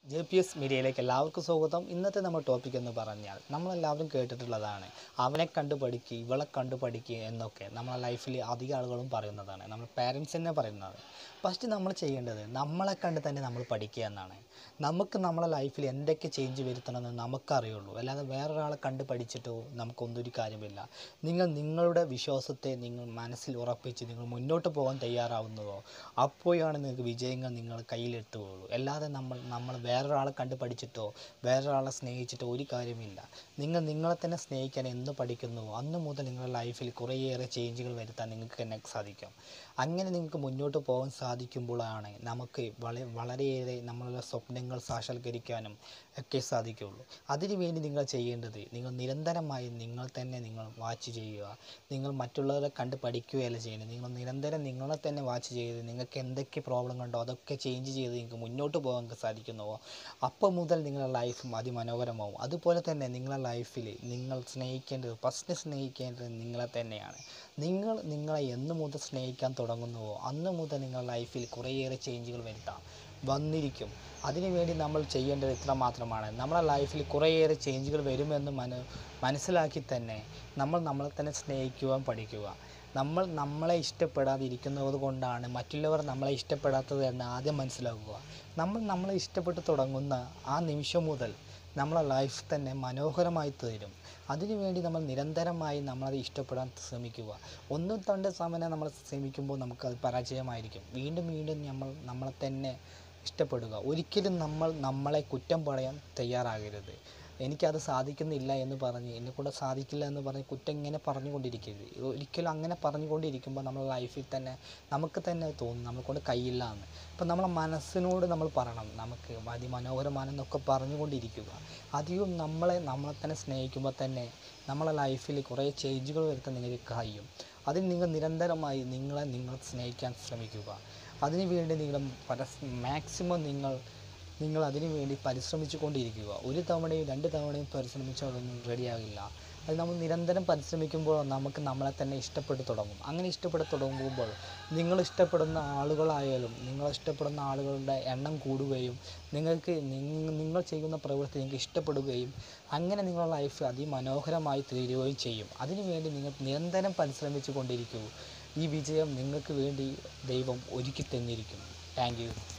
J P S മീഡിയയിലേക്ക് എല്ലാവർക്കും സ്വാഗതം ഇന്നത്തെ നമ്മുടെ ടോപ്പിക് എന്ന് പറഞ്ഞാൽ നമ്മളെല്ലാവരും കേട്ടിട്ടുള്ളതാണ് അവനെ കണ്ട് പഠിക്കുക ഇവളെ കണ്ട് പഠിക്കുക എന്നൊക്കെ നമ്മളെ ലൈഫിൽ അധിക ആളുകളും പറയുന്നതാണ് നമ്മൾ പാരൻസ് തന്നെ പറയുന്നത് ഫസ്റ്റ് നമ്മൾ ചെയ്യേണ്ടത് നമ്മളെ കണ്ട് തന്നെ നമ്മൾ പഠിക്കുക എന്നാണ് നമുക്ക് നമ്മളെ ലൈഫിൽ എന്തൊക്കെ ചേഞ്ച് വരുത്തണമെന്ന് നമുക്കറിയുള്ളൂ അല്ലാതെ വേറൊരാളെ കണ്ട് പഠിച്ചിട്ടോ നമുക്കൊന്നും ഒരു കാര്യമില്ല നിങ്ങൾ നിങ്ങളുടെ വിശ്വാസത്തെ നിങ്ങൾ മനസ്സിൽ ഉറപ്പിച്ച് നിങ്ങൾ മുന്നോട്ട് പോകാൻ തയ്യാറാവുന്നതോ അപ്പോഴാണ് നിങ്ങൾക്ക് വിജയങ്ങൾ നിങ്ങൾ കയ്യിലെത്തുകയുള്ളൂ അല്ലാതെ നമ്മൾ നമ്മൾ വേറൊരാളെ കണ്ട് പഠിച്ചിട്ടോ വേറൊരാളെ സ്നേഹിച്ചിട്ടോ ഒരു കാര്യമില്ല നിങ്ങൾ നിങ്ങളെ തന്നെ സ്നേഹിക്കാൻ എന്ന് പഠിക്കുന്നുവോ അന്ന് മുതൽ നിങ്ങളുടെ ലൈഫിൽ കുറേയേറെ ചേഞ്ചുകൾ വരുത്താൻ നിങ്ങൾക്ക് തന്നെ സാധിക്കും അങ്ങനെ നിങ്ങൾക്ക് മുന്നോട്ട് പോകാൻ സാധിക്കുമ്പോഴാണ് നമുക്ക് വള വളരെയേറെ നമ്മളുടെ സ്വപ്നങ്ങൾ സാക്ഷാത്കരിക്കാനും ഒക്കെ സാധിക്കുകയുള്ളൂ അതിനുവേണ്ടി നിങ്ങൾ ചെയ്യേണ്ടത് നിങ്ങൾ നിരന്തരമായി നിങ്ങൾ തന്നെ നിങ്ങൾ വാച്ച് ചെയ്യുക നിങ്ങൾ മറ്റുള്ളവരെ കണ്ട് പഠിക്കുകയല്ല ചെയ്യുന്നത് നിങ്ങൾ നിരന്തരം നിങ്ങളെ തന്നെ വാച്ച് ചെയ്ത് നിങ്ങൾക്ക് എന്തൊക്കെ പ്രോബ്ലം ഉണ്ടോ അതൊക്കെ ചേഞ്ച് ചെയ്ത് നിങ്ങൾക്ക് മുന്നോട്ട് പോകാൻ സാധിക്കുന്നുവോ അപ്പോൾ മുതൽ നിങ്ങളുടെ ലൈഫും അതിമനോഹരമാവും അതുപോലെ തന്നെ നിങ്ങളുടെ ലൈഫിൽ നിങ്ങൾ സ്നേഹിക്കേണ്ടത് ഫസ്റ്റ് സ്നേഹിക്കേണ്ടത് നിങ്ങളെ തന്നെയാണ് നിങ്ങൾ നിങ്ങളെ എന്ന് മുതൽ സ്നേഹിക്കാൻ തുടങ്ങുന്നുവോ അന്ന് മുതൽ നിങ്ങളുടെ ലൈഫിൽ കുറേയേറെ ചേഞ്ചുകൾ വരുത്താം വന്നിരിക്കും അതിനുവേണ്ടി നമ്മൾ ചെയ്യേണ്ടത് ഇത്ര മാത്രമാണ് നമ്മുടെ ലൈഫിൽ കുറേയേറെ ചേഞ്ചുകൾ വരുമെന്ന് മന മനസ്സിലാക്കി തന്നെ നമ്മൾ നമ്മളെ തന്നെ സ്നേഹിക്കുവാൻ പഠിക്കുക നമ്മൾ നമ്മളെ ഇഷ്ടപ്പെടാതിരിക്കുന്നത് കൊണ്ടാണ് മറ്റുള്ളവർ നമ്മളെ ഇഷ്ടപ്പെടാത്തത് എന്ന് ആദ്യം മനസ്സിലാക്കുക നമ്മൾ നമ്മളെ ഇഷ്ടപ്പെട്ട് തുടങ്ങുന്ന ആ നിമിഷം മുതൽ നമ്മളെ ലൈഫ് തന്നെ മനോഹരമായി തീരും അതിനുവേണ്ടി നമ്മൾ നിരന്തരമായി നമ്മളത് ഇഷ്ടപ്പെടാൻ ശ്രമിക്കുക ഒന്നും രണ്ട് സമയം നമ്മൾ ശ്രമിക്കുമ്പോൾ നമുക്കത് പരാജയമായിരിക്കും വീണ്ടും വീണ്ടും നമ്മൾ നമ്മളെ തന്നെ ഇഷ്ടപ്പെടുക ഒരിക്കലും നമ്മൾ നമ്മളെ കുറ്റം പറയാൻ തയ്യാറാകരുത് എനിക്കത് സാധിക്കുന്നില്ല എന്ന് പറഞ്ഞ് എന്നെക്കൂടെ സാധിക്കില്ല എന്ന് പറഞ്ഞ് കുറ്റം ഇങ്ങനെ പറഞ്ഞുകൊണ്ടിരിക്കരുത് ഒരിക്കലും അങ്ങനെ പറഞ്ഞുകൊണ്ടിരിക്കുമ്പോൾ നമ്മുടെ ലൈഫിൽ തന്നെ നമുക്ക് തന്നെ തോന്നും നമ്മളെക്കൊണ്ട് കഴിയില്ല എന്ന് അപ്പം നമ്മളെ മനസ്സിനോട് നമ്മൾ പറയണം നമുക്ക് അതിമനോഹരമാണെന്നൊക്കെ പറഞ്ഞുകൊണ്ടിരിക്കുക അധികം നമ്മളെ നമ്മളെ തന്നെ സ്നേഹിക്കുമ്പോൾ തന്നെ നമ്മളെ ലൈഫിൽ കുറേ ചേഞ്ചുകൾ വരുത്താൻ നിങ്ങൾക്ക് കഴിയും അതിന് നിങ്ങൾ നിരന്തരമായി നിങ്ങളെ നിങ്ങൾ സ്നേഹിക്കാൻ ശ്രമിക്കുക അതിനുവേണ്ടി നിങ്ങൾ പരസ് മാക്സിമം നിങ്ങൾ നിങ്ങൾ അതിനു വേണ്ടി പരിശ്രമിച്ചു കൊണ്ടിരിക്കുക ഒരു തവണയും രണ്ട് തവണയും പരിശ്രമിച്ചാൽ അതൊന്നും റെഡിയാകില്ല അത് നമ്മൾ നിരന്തരം പരിശ്രമിക്കുമ്പോൾ നമുക്ക് നമ്മളെ തന്നെ ഇഷ്ടപ്പെട്ടു തുടങ്ങും അങ്ങനെ ഇഷ്ടപ്പെട്ട് തുടങ്ങുമ്പോൾ നിങ്ങൾ ഇഷ്ടപ്പെടുന്ന ആളുകളായാലും നിങ്ങൾ ഇഷ്ടപ്പെടുന്ന ആളുകളുടെ എണ്ണം കൂടുകയും നിങ്ങൾക്ക് നിങ്ങ- നിങ്ങൾ ചെയ്യുന്ന പ്രവൃത്തി നിങ്ങൾക്ക് ഇഷ്ടപ്പെടുകയും അങ്ങനെ നിങ്ങളുടെ ലൈഫ് അതിമനോഹരമായി തീരുകയും ചെയ്യും അതിനുവേണ്ടി നിങ്ങൾ നിരന്തരം പരിശ്രമിച്ചു കൊണ്ടിരിക്കൂ ഈ വിജയം നിങ്ങൾക്ക് വേണ്ടി ദൈവം ഒരുക്കി തന്നിരിക്കും താങ്ക് യു